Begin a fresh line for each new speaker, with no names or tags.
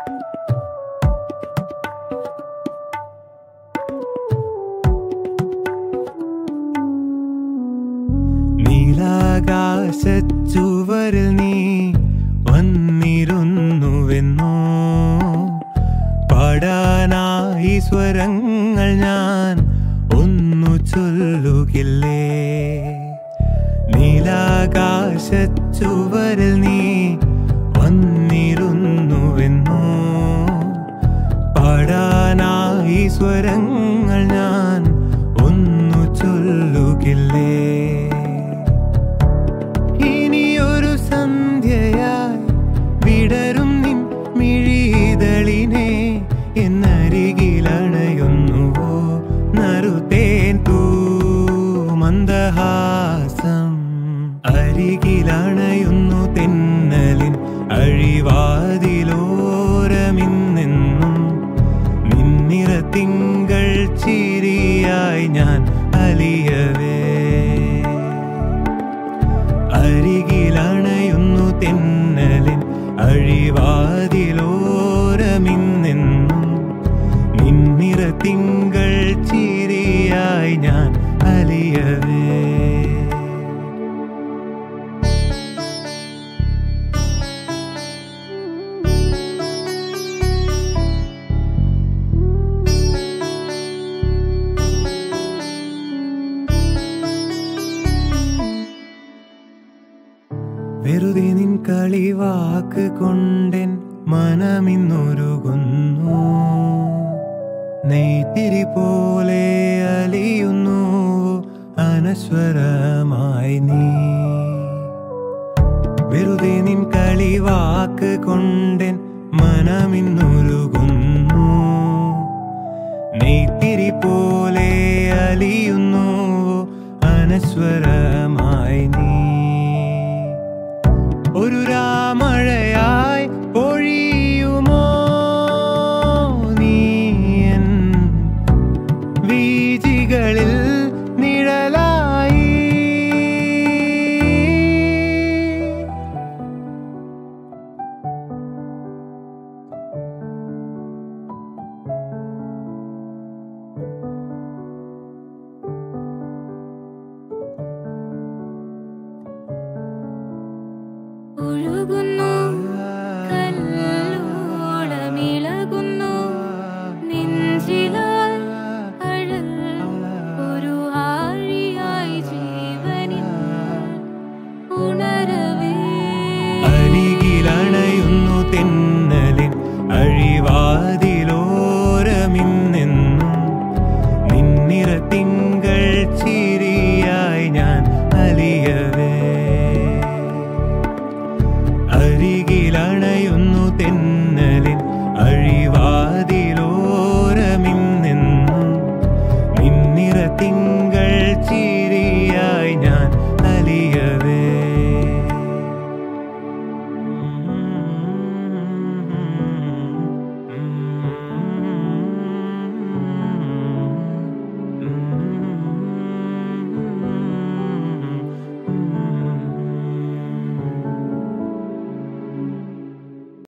നീലാകാശച്ചുവരിൽ നീ വന്നിരുന്നുവെന്നോ പാടാനായി സ്വരങ്ങൾ ഞാൻ ഒന്നു ചൊല്ലുകില്ലേ നീലാകാശച്ചുവരിൽ നീ വന്നിരുന്നുവെന്നോ പാടാനായി സ്വരങ്ങൾ ഞാൻ ഒന്നു ചൊല്ലുകില്ലേ ഇനിയൊരു സന്ധ്യയായി വിടരും നിൻ മിഴിതളിനെ എന്നരികിലണയുന്നുവോ നറുതേൻ തൂ മന്ദഹാസം അരികിലണയുന്നു തെന്നലിൻ അഴിവാതിലോരമിന്നെന്നും നിന്നിറ തിങ്കൾ ചിരിയായി ഞാൻ അലിയവേ അരികിലണയുന്നു തെന്നലിൻ അഴിവാതിലോരമിന്നെന്നും നിന്നിറ തിങ്കൾ ചിരിയായി ഞാൻ അലിയവേ വെറുതെ നിൻ കളിവാക്ക് കൊണ്ടെൻ മനമിന്നൊരുകുന്നു നെയ്ത്തിരി പോലെ അലിയുന്നു അനശ്വരമായി നീ വെറുതെ നിൻ കളിവാക്ക് കൊണ്ടെൻ മനമിന്നൊരുകുന്നു നെയ്ത്തിരി പോലെ അലിയുന്നു അനശ്വര